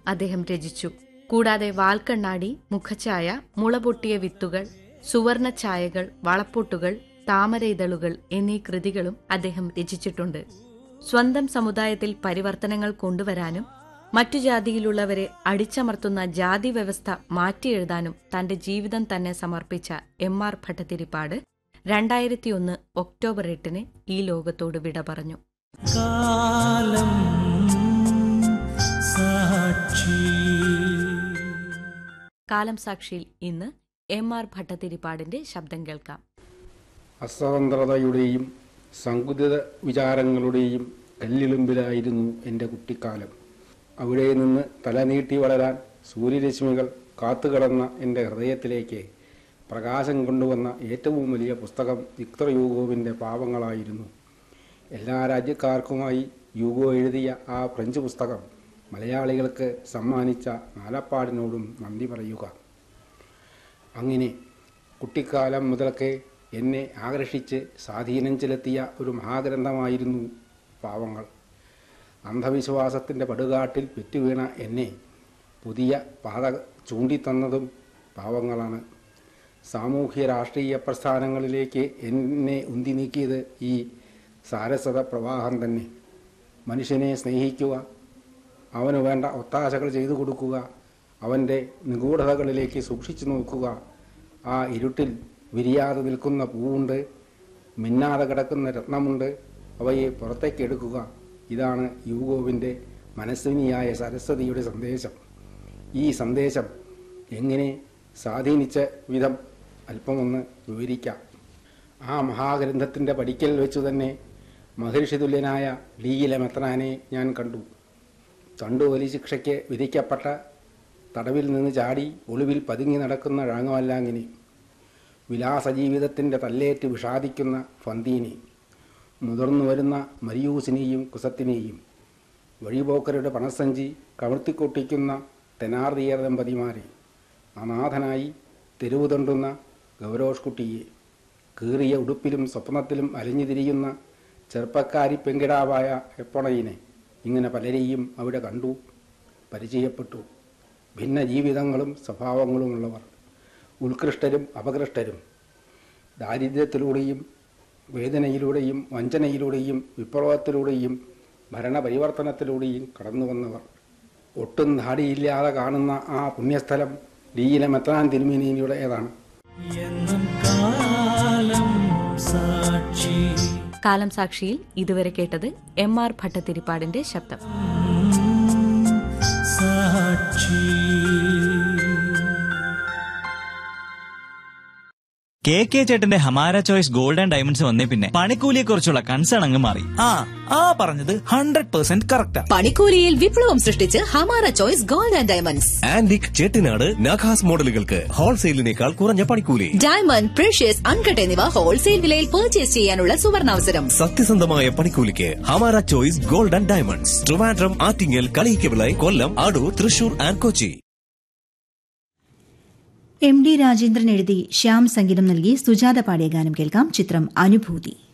അദ്ദേഹം രചിച്ചു കൂടാതെ വാൽക്കണ്ണാടി മുഖഛായ മുളപൊട്ടിയ വിത്തുകൾ സുവർണഛായകൾ വളപ്പൊട്ടുകൾ താമരയിതളുകൾ എന്നീ കൃതികളും അദ്ദേഹം രചിച്ചിട്ടുണ്ട് സ്വന്തം സമുദായത്തിൽ പരിവർത്തനങ്ങൾ കൊണ്ടുവരാനും മറ്റു ജാതിയിലുള്ളവരെ അടിച്ചമർത്തുന്ന ജാതി വ്യവസ്ഥ മാറ്റിയെഴുതാനും തന്റെ ജീവിതം തന്നെ സമർപ്പിച്ച എം ആർ ഭട്ടതിരിപ്പാട് രണ്ടായിരത്തിയൊന്ന് ഒക്ടോബർ എട്ടിന് ഈ ലോകത്തോട് വിട പറഞ്ഞു കാലം സാക്ഷി കാലം സാക്ഷിയിൽ ഇന്ന് എം ആർ ഭട്ടതിരിപ്പാടിന്റെ ശബ്ദം കേൾക്കാം അസ്വതന്ത്രതയുടെയും സങ്കുചിത വിചാരങ്ങളുടെയും കല്ലിളുമ്പിലായിരുന്നു എൻ്റെ കുട്ടിക്കാലം അവിടെ നിന്ന് തലനീട്ടി വളരാൻ സൂര്യരശ്മികൾ കാത്തുകിടന്ന എൻ്റെ ഹൃദയത്തിലേക്ക് പ്രകാശം കൊണ്ടുവന്ന ഏറ്റവും വലിയ പുസ്തകം വിക്ടർ യൂഗോവിൻ്റെ പാവങ്ങളായിരുന്നു എല്ലാ രാജ്യക്കാർക്കുമായി യൂഗോ എഴുതിയ ആ ഫ്രഞ്ച് പുസ്തകം മലയാളികൾക്ക് സമ്മാനിച്ച നാലപ്പാടിനോടും നന്ദി പറയുക അങ്ങനെ കുട്ടിക്കാലം മുതൽക്കേ എന്നെ ആകർഷിച്ച് സ്വാധീനം ചെലുത്തിയ ഒരു മഹാഗ്രന്ഥമായിരുന്നു പാവങ്ങൾ അന്ധവിശ്വാസത്തിൻ്റെ പടുകാട്ടിൽ പെറ്റുവീണ എന്നെ പുതിയ പാത ചൂണ്ടിത്തന്നതും പാവങ്ങളാണ് സാമൂഹ്യ രാഷ്ട്രീയ പ്രസ്ഥാനങ്ങളിലേക്ക് എന്നെ ഉന്തി നീക്കിയത് ഈ സാരസ്വത പ്രവാഹം തന്നെ മനുഷ്യനെ സ്നേഹിക്കുക അവന് വേണ്ട ഒത്താശകൾ ചെയ്തു കൊടുക്കുക അവൻ്റെ നിഗൂഢതകളിലേക്ക് സൂക്ഷിച്ചു നോക്കുക ആ ഇരുട്ടിൽ വിരിയാതെ നിൽക്കുന്ന പൂവുണ്ട് മിന്നാതെ കിടക്കുന്ന രത്നമുണ്ട് അവയെ പുറത്തേക്ക് എടുക്കുക ഇതാണ് യൂഗോവിൻ്റെ മനസ്വിനിയായ സരസ്വതിയുടെ സന്ദേശം ഈ സന്ദേശം എങ്ങനെ സ്വാധീനിച്ച വിധം അല്പമൊന്ന് വിവരിക്കാം ആ മഹാഗ്രന്ഥത്തിൻ്റെ പടിക്കൽ വെച്ചു തന്നെ മഹർഷി തുല്യനായ ലീയിലെ മെത്രാനെ ഞാൻ കണ്ടു തണ്ടുവലി ശിക്ഷയ്ക്ക് വിധിക്കപ്പെട്ട തടവിൽ നിന്ന് ചാടി ഒളിവിൽ പതുങ്ങി നടക്കുന്ന ഴാങ്ങുമല്ലാങ്ങിനെ വിലാസജീവിതത്തിൻ്റെ തല്ലേറ്റ് വിഷാദിക്കുന്ന ഫന്തീനെ മുതിർന്നു വരുന്ന മരിയൂസിനെയും കുസത്തിനെയും വഴിപോക്കരുടെ പണസഞ്ചി കവർത്തിക്കൊട്ടിക്കുന്ന തെനാർദിയർ ദമ്പതിമാരെ അനാഥനായി തെരുവ് തണ്ടുന്ന ഗൗരോഷ്കുട്ടിയെ കീറിയ ഉടുപ്പിലും സ്വപ്നത്തിലും അലിഞ്ഞു തിരിയുന്ന ചെറുപ്പക്കാരി പെങ്കിടാവായ എപ്പൊണയിനെ ഇങ്ങനെ പലരെയും അവിടെ കണ്ടു പരിചയപ്പെട്ടു ഭിന്ന ജീവിതങ്ങളും സ്വഭാവങ്ങളുമുള്ളവർ ഉത്കൃഷ്ടരും അപകൃഷ്ടരും ദാരിദ്ര്യത്തിലൂടെയും വേദനയിലൂടെയും വഞ്ചനയിലൂടെയും വിപ്ലവത്തിലൂടെയും ഭരണപരിവർത്തനത്തിലൂടെയും കടന്നു വന്നവർ ഒട്ടും ധാടിയില്ലാതെ കാണുന്ന ആ പുണ്യസ്ഥലം ഡീയിലെ മെത്രാൻ തിരുമേനിയുടേതാണ് എന്നും കാലം സാക്ഷി കാലം സാക്ഷിയിൽ ഇതുവരെ കേട്ടത് എം ആർ ഭട്ടതിരിപ്പാടിന്റെ ശബ്ദം സാക്ഷി കെ കെ ചേട്ടന്റെ ഹമാര ചോയ്സ് ഗോൾഡ് ആൻഡ് ഡയമണ്ട്സ് വന്നേ പിന്നെ പണിക്കൂലിയെ കുറിച്ചുള്ള കൺസേൺ അങ്ങ് മാറി ആ ആ പറഞ്ഞത് ഹൺഡ്രഡ് പെർസെന്റ് കറക്റ്റാ പണിക്കൂലിയിൽ വിപ്ലവം സൃഷ്ടിച്ച് Hamara choice gold and diamonds antique Chettinad നഖാസ് മോഡലുകൾക്ക് ഹോൾസെയിലിനേക്കാൾ കുറഞ്ഞ പണിക്കൂലി ഡയമണ്ട് പ്രഷ്യസ് അൺകട്ട് എന്നിവ ഹോൾസെയിൽ വിലയിൽ പർച്ചേസ് ചെയ്യാനുള്ള സുവർണാവസരം സത്യസന്ധമായ പണിക്കൂലിക്ക് Hamara choice gold and diamonds Trivandrum Attingal Kaliyikkavilai Kollam Adoor Thrissur and Kochi M D Rajendran എഴുതി ശ്യാം സംഗീതം നൽകി സുജാത പാടിയ ഗാനം കേൾക്കാം ചിത്രം അനുഭൂതി